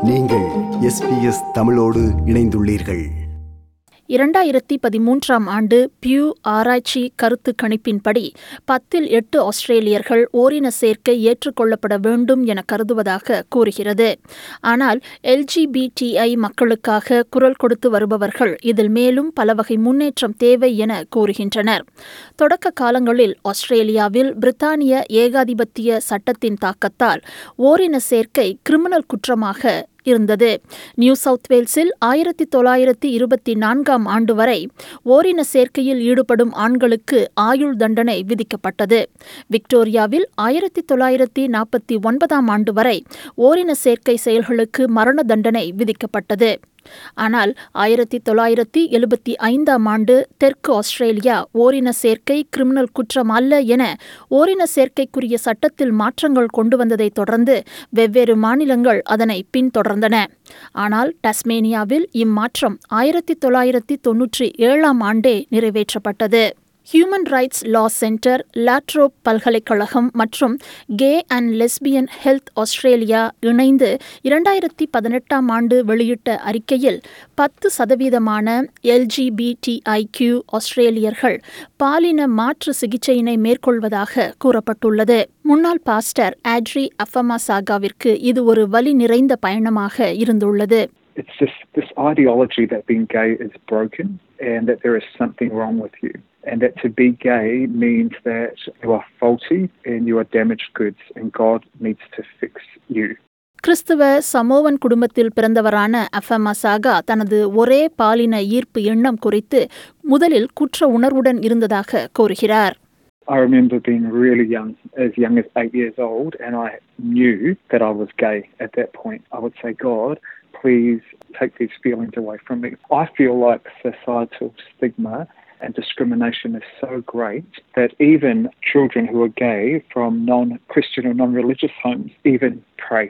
நீங்கள் எஸ்பிஎஸ் தமிழோடு இணைந்துள்ளீர்கள் இரண்டாயிரத்தி பதிமூன்றாம் ஆண்டு பியூ ஆராய்ச்சி கருத்து கணிப்பின்படி பத்தில் எட்டு ஆஸ்திரேலியர்கள் ஓரின சேர்க்கை ஏற்றுக்கொள்ளப்பட வேண்டும் என கருதுவதாக கூறுகிறது ஆனால் எல்ஜிபிடிஐ மக்களுக்காக குரல் கொடுத்து வருபவர்கள் இதில் மேலும் பல வகை முன்னேற்றம் தேவை என கூறுகின்றனர் தொடக்க காலங்களில் ஆஸ்திரேலியாவில் பிரித்தானிய ஏகாதிபத்திய சட்டத்தின் தாக்கத்தால் ஓரின சேர்க்கை கிரிமினல் குற்றமாக இருந்தது நியூ சவுத் வேல்ஸில் ஆயிரத்தி தொள்ளாயிரத்தி இருபத்தி நான்காம் ஆண்டு வரை ஓரின சேர்க்கையில் ஈடுபடும் ஆண்களுக்கு ஆயுள் தண்டனை விதிக்கப்பட்டது விக்டோரியாவில் ஆயிரத்தி தொள்ளாயிரத்தி நாற்பத்தி ஒன்பதாம் ஆண்டு வரை ஓரின சேர்க்கை செயல்களுக்கு மரண தண்டனை விதிக்கப்பட்டது ஆனால் ஆயிரத்தி தொள்ளாயிரத்தி எழுபத்தி ஐந்தாம் ஆண்டு தெற்கு ஆஸ்திரேலியா ஓரின சேர்க்கை கிரிமினல் குற்றம் அல்ல என ஓரின சேர்க்கைக்குரிய சட்டத்தில் மாற்றங்கள் கொண்டு வந்ததை தொடர்ந்து வெவ்வேறு மாநிலங்கள் அதனை பின்தொடர்ந்தன ஆனால் டஸ்மேனியாவில் இம்மாற்றம் ஆயிரத்தி தொள்ளாயிரத்தி தொன்னூற்றி ஏழாம் ஆண்டே நிறைவேற்றப்பட்டது human rights law centre La Trobe பல்கலைக்கழகம் மற்றும் gay and lesbian health Australia இணைந்து இரண்டாயிரத்தி பதினெட்டாம் ஆண்டு வெளியிட்ட அறிக்கையில் பத்து சதவீதமான எல்ஜிபிடிஐக்யூ ஆஸ்திரேலியர்கள் பாலின மாற்று சிகிச்சையினை மேற்கொள்வதாக கூறப்பட்டுள்ளது முன்னாள் பாஸ்டர் ஆட்ரி அஃபமாசாகாவிற்கு இது ஒரு வலி நிறைந்த பயணமாக இருந்துள்ளது It's just this ideology that being gay is broken and that there is something wrong with you. And that to be gay means that you are faulty and you are damaged goods and God needs to fix you. கிறிஸ்துவ Samoan குடும்பத்தில் பிறந்தவரான அஃபமசாகா தனது ஒரே பாலின ஈர்ப்பு எண்ணம் குறித்து முதலில் குற்ற உணர்வுடன் இருந்ததாக கூறுகிறார் I remember being really young, as young as eight years old, and I knew that I was gay at that point. I would say, God, please take these feelings away from me. I feel like societal stigma and discrimination is so great that even children who are gay from non Christian or non religious homes even pray.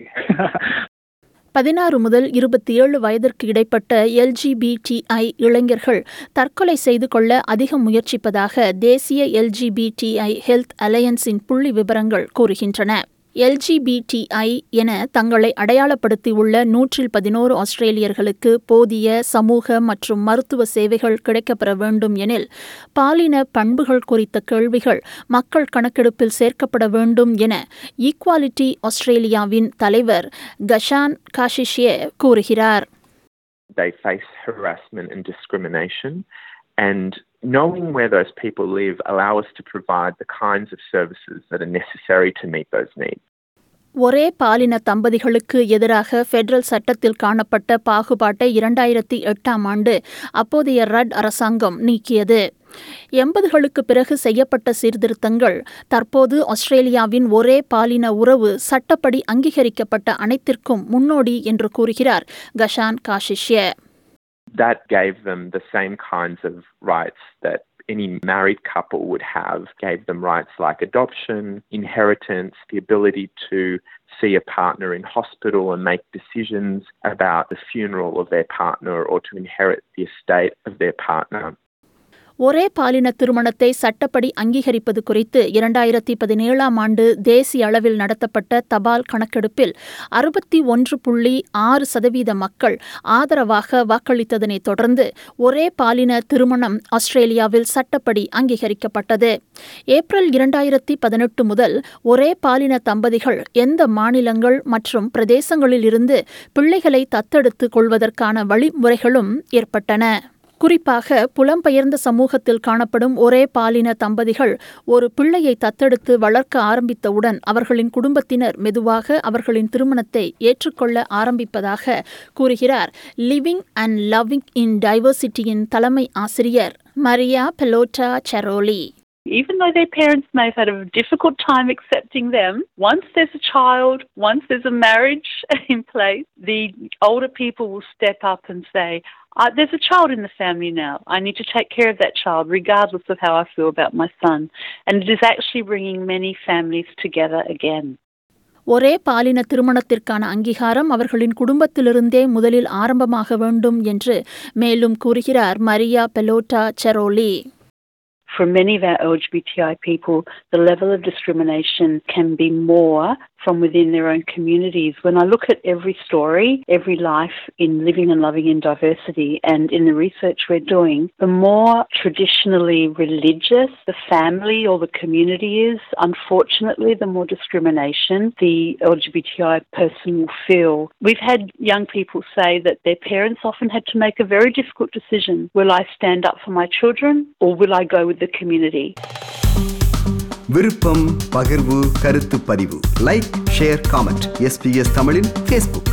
பதினாறு முதல் இருபத்தி ஏழு வயதிற்கு இடைப்பட்ட LGBTI இளைஞர்கள் தற்கொலை செய்து கொள்ள அதிகம் முயற்சிப்பதாக தேசிய எல்ஜிபிடிஐ ஹெல்த் அலையன்ஸின் புள்ளி விவரங்கள் கூறுகின்றன எல்ஜிபிடிஐ என தங்களை அடையாளப்படுத்தியுள்ள நூற்றில் பதினோரு ஆஸ்திரேலியர்களுக்கு போதிய சமூக மற்றும் மருத்துவ சேவைகள் கிடைக்கப்பெற வேண்டும் எனில் பாலின பண்புகள் குறித்த கேள்விகள் மக்கள் கணக்கெடுப்பில் சேர்க்கப்பட வேண்டும் என ஈக்வாலிட்டி ஆஸ்திரேலியாவின் தலைவர் கஷான் காஷிஷே கூறுகிறார் they face harassment and discrimination. And knowing where those people live allow us to provide the kinds of services that are necessary to meet those needs. ஒரே பாலின தம்பதிகளுக்கு எதிராக பெடரல் சட்டத்தில் காணப்பட்ட பாகுபாட்டை இரண்டாயிரத்தி எட்டாம் ஆண்டு அப்போதைய ரட் அரசாங்கம் நீக்கியது எண்பதுகளுக்கு பிறகு செய்யப்பட்ட சீர்திருத்தங்கள் தற்போது ஆஸ்திரேலியாவின் ஒரே பாலின உறவு சட்டப்படி அங்கீகரிக்கப்பட்ட அனைத்திற்கும் முன்னோடி என்று கூறுகிறார் கஷான் காஷிஷ்ய That gave them the same kinds of rights that any married couple would have, gave them rights like adoption, inheritance, the ability to see a partner in hospital and make decisions about the funeral of their partner or to inherit the estate of their partner. ஒரே பாலின திருமணத்தை சட்டப்படி அங்கீகரிப்பது குறித்து இரண்டாயிரத்தி பதினேழாம் ஆண்டு தேசிய அளவில் நடத்தப்பட்ட தபால் கணக்கெடுப்பில் அறுபத்தி ஒன்று புள்ளி ஆறு சதவீத மக்கள் ஆதரவாக வாக்களித்ததனை தொடர்ந்து ஒரே பாலின திருமணம் ஆஸ்திரேலியாவில் சட்டப்படி அங்கீகரிக்கப்பட்டது ஏப்ரல் இரண்டாயிரத்தி பதினெட்டு முதல் ஒரே பாலின தம்பதிகள் எந்த மாநிலங்கள் மற்றும் பிரதேசங்களில் இருந்து பிள்ளைகளை தத்தெடுத்துக் கொள்வதற்கான வழிமுறைகளும் ஏற்பட்டன குறிப்பாக புலம்பெயர்ந்த சமூகத்தில் காணப்படும் ஒரே பாலின தம்பதிகள் ஒரு பிள்ளையை தத்தெடுத்து வளர்க்க ஆரம்பித்தவுடன் அவர்களின் குடும்பத்தினர் மெதுவாக அவர்களின் திருமணத்தை ஏற்றுக்கொள்ள ஆரம்பிப்பதாக கூறுகிறார் லிவிங் அண்ட் லவ்விங் இன் டைவர்சிட்டியின் தலைமை ஆசிரியர் Maria பெலோட்டா செரோலி Even though their parents may have had a difficult time accepting them, once there's a child, once there's a marriage in place, the older people will step up and say, uh, There's a child in the family now. I need to take care of that child, regardless of how I feel about my son. And it is actually bringing many families together again. ஒரே பாலின திருமணத்திற்கான அங்கீகாரம் அவர்களின் குடும்பத்திலிருந்தே முதலில் ஆரம்பமாக வேண்டும் என்று மேலும் கூறுகிறார் Maria பெலோட்டா செரோலி For many of our LGBTI people, the level of discrimination can be more from within their own communities. When I look at every story, every life in living and loving in diversity, and in the research we're doing, the more traditionally religious the family or the community is, unfortunately, the more discrimination the LGBTI person will feel. We've had young people say that their parents often had to make a very difficult decision. Will I stand up for my children or will I go with the community? விருப்பம் பகிர்வு கருத்து பதிவு like share comment SBS தமிழின் Facebook